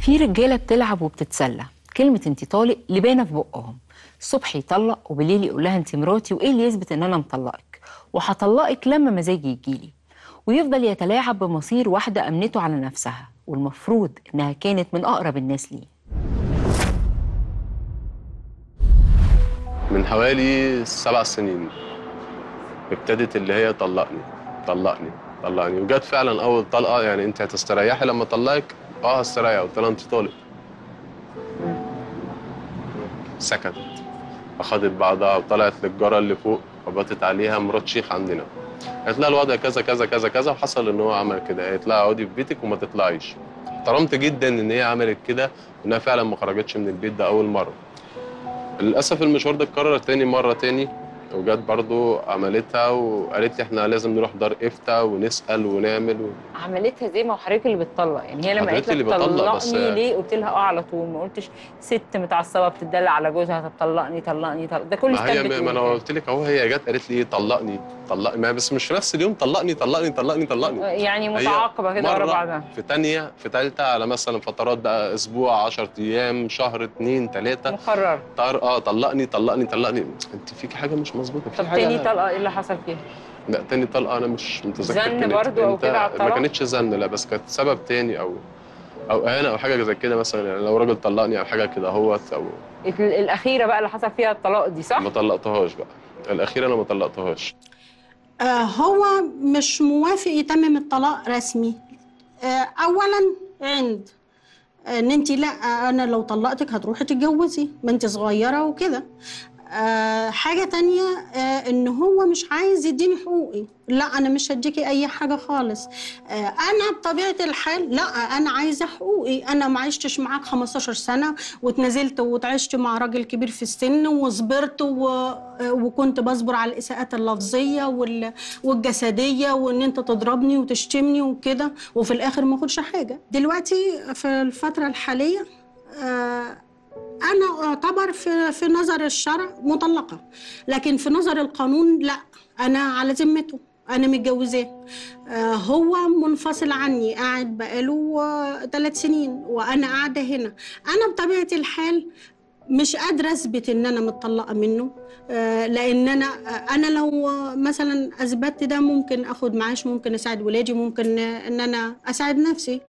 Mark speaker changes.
Speaker 1: في رجاله بتلعب وبتتسلى كلمه انت طالق لبانه في بقهم الصبح يطلق وبالليل يقول لها انت مراتي وايه اللي يثبت ان انا مطلقك وهطلقك لما مزاجي يجيلي ويفضل يتلاعب بمصير واحده امنته على نفسها والمفروض انها كانت من اقرب الناس ليه
Speaker 2: من حوالي سبع سنين ابتدت اللي هي طلقني طلقني طلقني وجت فعلا اول طلقه يعني انت هتستريحي لما اطلقك اه هستريح قلت لها انت طالق سكتت اخدت بعضها وطلعت للجاره اللي فوق وباتت عليها مرات شيخ عندنا قالت لها الوضع كذا كذا كذا كذا وحصل ان هو عمل كده قالت لها اقعدي في بيتك وما تطلعيش احترمت جدا ان هي عملت كده وانها فعلا ما خرجتش من البيت ده اول مره للاسف المشوار ده اتكرر تاني مره تاني وجت برضو عملتها وقالت لي احنا لازم نروح دار افتاء ونسال ونعمل و...
Speaker 1: عملتها زي ما هو حضرتك اللي بتطلق يعني هي لما قالت
Speaker 2: حضرتك
Speaker 1: لك
Speaker 2: اللي بطلق، بس-
Speaker 1: طلقني ليه قلت لها اه على طول ما قلتش ست متعصبه بتدلع على جوزها طب طلقني طلقني طلق ده كل
Speaker 2: ما هي
Speaker 1: ستات
Speaker 2: ما
Speaker 1: بتقول
Speaker 2: انا
Speaker 1: كده.
Speaker 2: قلت لك اهو هي جت قالت لي طلقني طلقني ما بس مش في نفس اليوم طلقني طلقني طلقني طلقني
Speaker 1: يعني
Speaker 2: هي
Speaker 1: متعاقبه كده ورا
Speaker 2: مرة
Speaker 1: بعضها
Speaker 2: في تانية في تالتة على مثلا فترات بقى اسبوع 10 ايام شهر اتنين تلاتة
Speaker 1: مقرر
Speaker 2: طار اه طلقني طلقني طلقني انت فيك حاجه مش مظبوطه في
Speaker 1: طب
Speaker 2: حاجه
Speaker 1: تاني طلقه ايه اللي حصل فيها؟
Speaker 2: لا تاني طلقه انا مش متذكر
Speaker 1: زن
Speaker 2: كانت
Speaker 1: برضو أو
Speaker 2: امتى.
Speaker 1: كده على
Speaker 2: ما
Speaker 1: الطلاق؟
Speaker 2: كانتش زن لا بس كانت سبب تاني او او اهانه او حاجه زي كده مثلا يعني لو راجل طلقني او حاجه كده اهوت او
Speaker 1: ال- الاخيره بقى اللي حصل فيها الطلاق دي صح؟
Speaker 2: ما طلقتهاش بقى الاخيره انا ما طلقتهاش
Speaker 3: آه، هو مش موافق يتمم الطلاق رسمي آه، اولا عند ان انت لا انا لو طلقتك هتروحي تتجوزي ما انت صغيره وكده آه حاجة تانية آه إن هو مش عايز يديني حقوقي لا أنا مش هديكي أي حاجة خالص آه أنا بطبيعة الحال لا أنا عايزة حقوقي أنا ما عشتش معاك 15 سنة واتنازلت واتعشت مع راجل كبير في السن وصبرت و... آه، وكنت بصبر على الإساءات اللفظية وال... والجسدية وإن أنت تضربني وتشتمني وكده وفي الآخر ما أخدش حاجة دلوقتي في الفترة الحالية آه أنا أعتبر في في نظر الشرع مطلقة لكن في نظر القانون لا أنا على ذمته أنا متجوزاه آه، هو منفصل عني قاعد بقاله ثلاث سنين وأنا قاعدة هنا أنا بطبيعة الحال مش قادرة أثبت إن أنا متطلقة منه آه، لأن أنا آه، أنا لو مثلا أثبتت ده ممكن أخد معاش ممكن أساعد ولادي ممكن آه، إن أنا أساعد نفسي